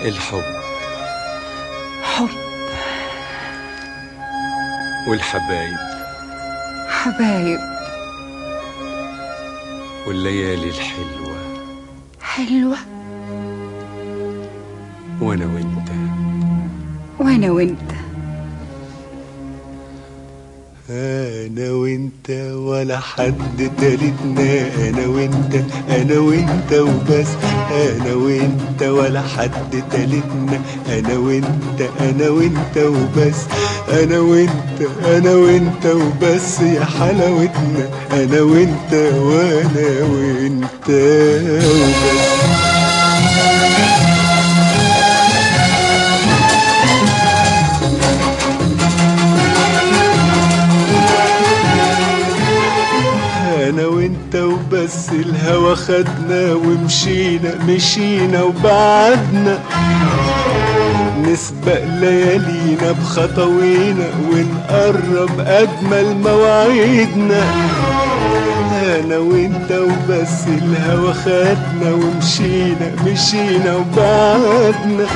الحب حب والحبايب حبايب والليالي الحلوة حلوة وأنا وأنت وأنا وأنت انا وانت ولا حد تالتنا انا وانت انا وانت وبس انا وانت ولا حد تالتنا انا وانت انا وانت وبس انا وانت انا وانت وبس يا حلاوتنا انا وانت وانا وانت وبس انا وانت وبس الهوى خدنا ومشينا مشينا وبعدنا نسبق ليالينا بخطوينا ونقرب اجمل مواعيدنا انا وانت وبس الهوى خدنا ومشينا مشينا وبعدنا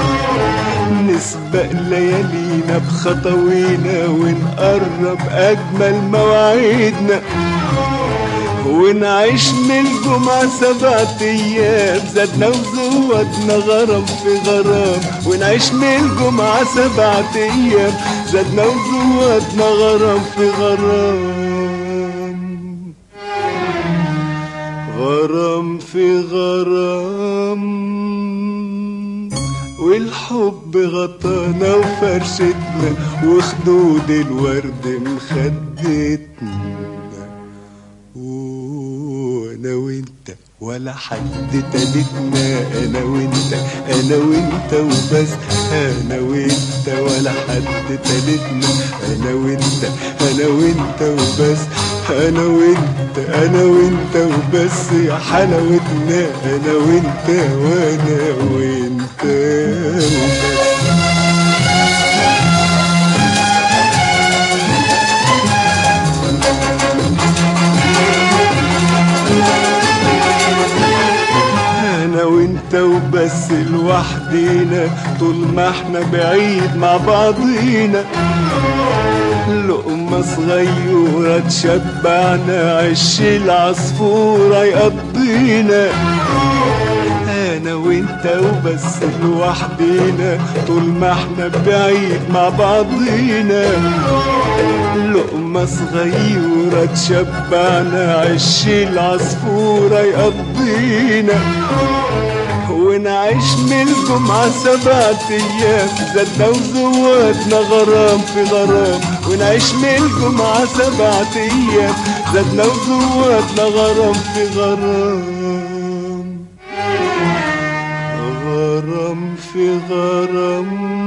نسبق ليالينا بخطوينا ونقرب اجمل مواعيدنا ونعيش من الجمعة سبعة أيام زادنا وزودنا غرام في غرام ونعيش من الجمعة سبعة أيام زادنا وزودنا غرام في غرام غرام في غرام والحب غطانا وفرشتنا وخدود الورد مخدتنا وانا وانت ولا حد تالتنا انا وانت انا وانت وبس انا وانت ولا حد تالتنا انا وانت انا وانت وبس انا وانت انا وانت وبس يا حلاوتنا انا وانت وانا وانت وبس انا وانت وبس لوحدينا طول ما احنا بعيد مع بعضينا لقمة صغيرة تشبعنا عش العصفورة يقضينا انا وانت وبس لوحدينا طول ما احنا بعيد مع بعضينا لقمة صغيرة تشبعنا عش العصفورة يقضينا ونعيش من الجمعة سبعة أيام زادنا وزودنا غرام في غرام ونعيش من الجمعة سبعة أيام زادنا وزودنا غرام في غرام غرام في غرام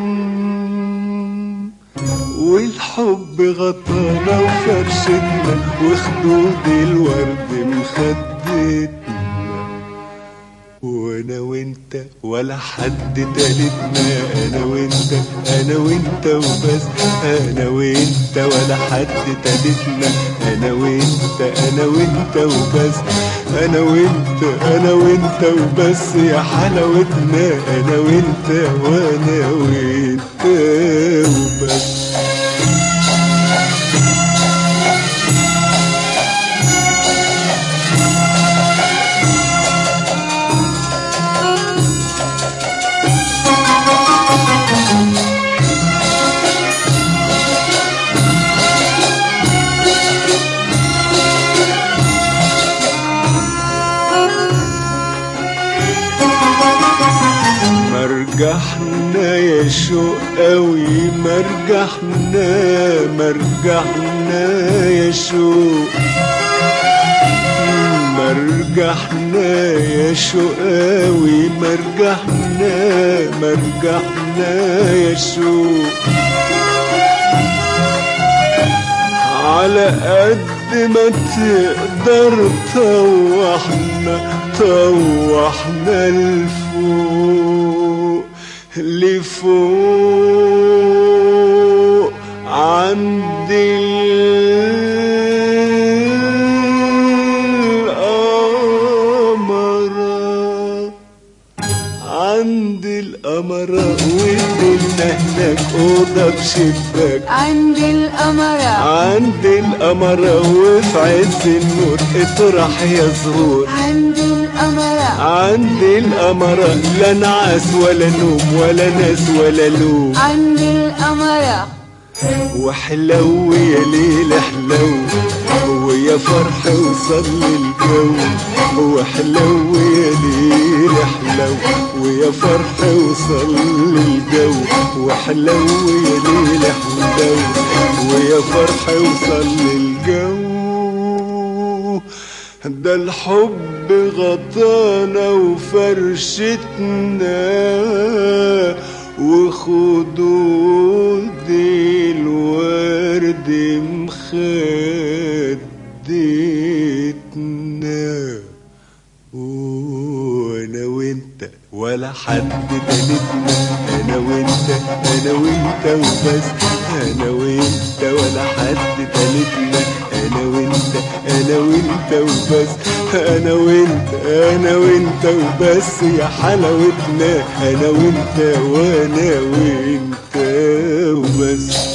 والحب غطانا وفرشتنا وخدود الورد مخدتنا وانا وانت ولا حد تالتنا انا وانت انا وانت وبس انا وانت ولا حد تالتنا انا وانت انا وانت وبس انا وانت انا وانت وبس يا حلاوتنا انا وانت وانا وانت وبس مرجحنا يا شوق قوي مرجحنا مرجحنا يا شوق مرجحنا يا شوق قوي مرجحنا مرجحنا يا شوق على قد ما تقدر طوحنا طوحنا لفوق لفوق عند القمر عند القمرة ودلنا هناك أوضة بشباك عند القمرة عند القمرة وفي عز النور اطرح يا زهور عند القمرة عند القمرة لا نعاس ولا نوم ولا ناس ولا لوم عند القمرة وحلو يا ليل حلو ويا فرح وصل الجو وحلو يا ليل حلو ويا فرح وصل الجو وحلو يا ليل حلو ويا فرح وصل الجو ده الحب غطانا وفرشتنا وخدود الورد مخدتنا وانا وانت ولا حد تالتنا انا وانت انا وانت وبس انا وانت ولا حد تالتنا انا وانت انا وانت وبس انا وانت انا وانت وبس يا حلاوتنا انا وانت وانا وانت وبس